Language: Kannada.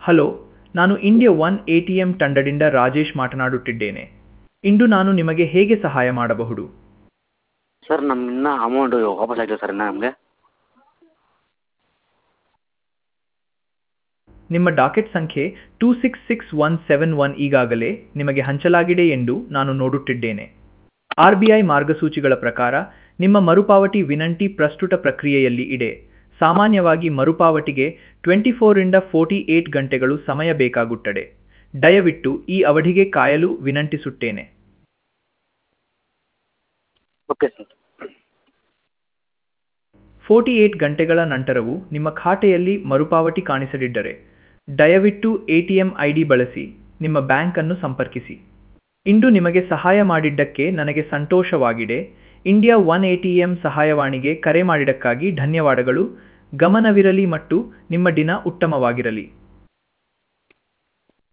ಹಲೋ ನಾನು India one A T M ತಂಡದಿಂದ ರಾಜೇಶ್ ಮಾತನಾಡುತ್ತಿದ್ದೇನೆ ಇಂದು ನಾನು ನಿಮಗೆ ಹೇಗೆ ಸಹಾಯ ಮಾಡಬಹುದು ಸರ್ ನಮ್ಮ ಇನ್ನೂ ಅಮೌಂಟು ವಾಪಸ್ ಆಗಿಲ್ಲ ಸರ್ ಇನ್ನೂ ನಮಗೆ ನಿಮ್ಮ ಡಾಕೆಟ್ ಸಂಖ್ಯೆ two six six one seven one ಈಗಾಗಲೇ ನಿಮಗೆ ಹಂಚಲಾಗಿದೆ ಎಂದು ನಾನು ನೋಡುತ್ತಿದ್ದೇನೆ ಆರ್ ಬಿ ಐ ಮಾರ್ಗಸೂಚಿಗಳ ಪ್ರಕಾರ ನಿಮ್ಮ ಮರುಪಾವತಿ ವಿನಂತಿ ಪ್ರಸ್ತುತ ಪ್ರಕ್ರಿಯೆಯಲ್ಲಿ ಇದೆ ಸಾಮಾನ್ಯವಾಗಿ ಮರುಪಾವತಿಗೆ ಟ್ವೆಂಟಿ ಫೋರಿಂದ ಫೋರ್ಟಿ ಏಟ್ ಗಂಟೆಗಳು ಸಮಯ ಬೇಕಾಗುತ್ತದೆ ದಯವಿಟ್ಟು ಈ ಅವಧಿಗೆ ಕಾಯಲು ವಿನಂತಿಸುತ್ತೇನೆ ಓಕೆ ಸರ್ ಫೋರ್ಟಿ ಏಟ್ ಗಂಟೆಗಳ ನಂತರವೂ ನಿಮ್ಮ ಖಾತೆಯಲ್ಲಿ ಮರುಪಾವತಿ ಕಾಣಿಸದಿದ್ದರೆ ದಯವಿಟ್ಟು A T M I D ಬಳಸಿ ನಿಮ್ಮ ಬ್ಯಾಂಕನ್ನು ಸಂಪರ್ಕಿಸಿ ಇಂದು ನಿಮಗೆ ಸಹಾಯ ಮಾಡಿದ್ದಕ್ಕೆ ನನಗೆ ಸಂತೋಷವಾಗಿದೆ India one A T M ಸಹಾಯವಾಣಿಗೆ ಕರೆ ಮಾಡಿದ್ದಕ್ಕಾಗಿ ಧನ್ಯವಾದಗಳು ಗಮನವಿರಲಿ ಮತ್ತು ನಿಮ್ಮ ದಿನ ಉತ್ತಮವಾಗಿರಲಿ